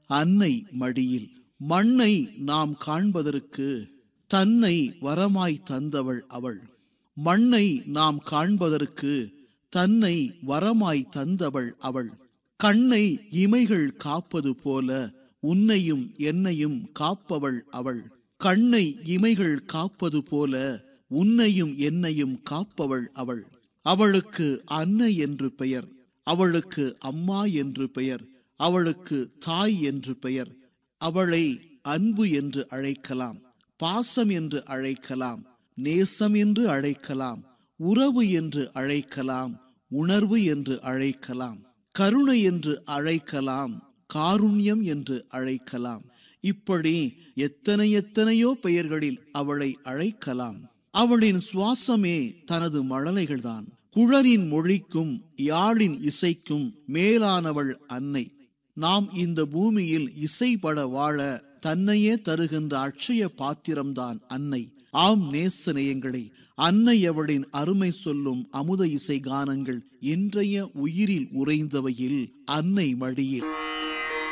அன்னை மடியில் மண்ணை நாம் காண்பதற்கு தன்னை வரமாய் தந்தவள் அவள் மண்ணை நாம் காண்பதற்கு தன்னை வரமாய் தந்தவள் அவள் கண்ணை இமைகள் காப்பது போல உன்னையும் என்னையும் காப்பவள் அவள் கண்ணை இமைகள் காப்பது போல உன்னையும் என்னையும் காப்பவள் அவள் அவளுக்கு அன்னை என்று பெயர் அவளுக்கு அம்மா என்று பெயர் அவளுக்கு தாய் என்று பெயர் அவளை அன்பு என்று அழைக்கலாம் பாசம் என்று அழைக்கலாம் நேசம் என்று அழைக்கலாம் உறவு என்று அழைக்கலாம் உணர்வு என்று அழைக்கலாம் கருணை என்று அழைக்கலாம் காருண்யம் என்று அழைக்கலாம் இப்படி எத்தனை எத்தனையோ பெயர்களில் அவளை அழைக்கலாம் அவளின் சுவாசமே தனது மழலைகள்தான் குழலின் மொழிக்கும் யாழின் இசைக்கும் மேலானவள் அன்னை நாம் இந்த பூமியில் இசைப்பட வாழ தன்னையே தருகின்ற அட்சய பாத்திரம்தான் அன்னை ஆம் நேசநேயங்களே அன்னை அவளின் அருமை சொல்லும் அமுத இசை கானங்கள் இன்றைய உயிரில் உறைந்தவையில் அன்னை மடியில்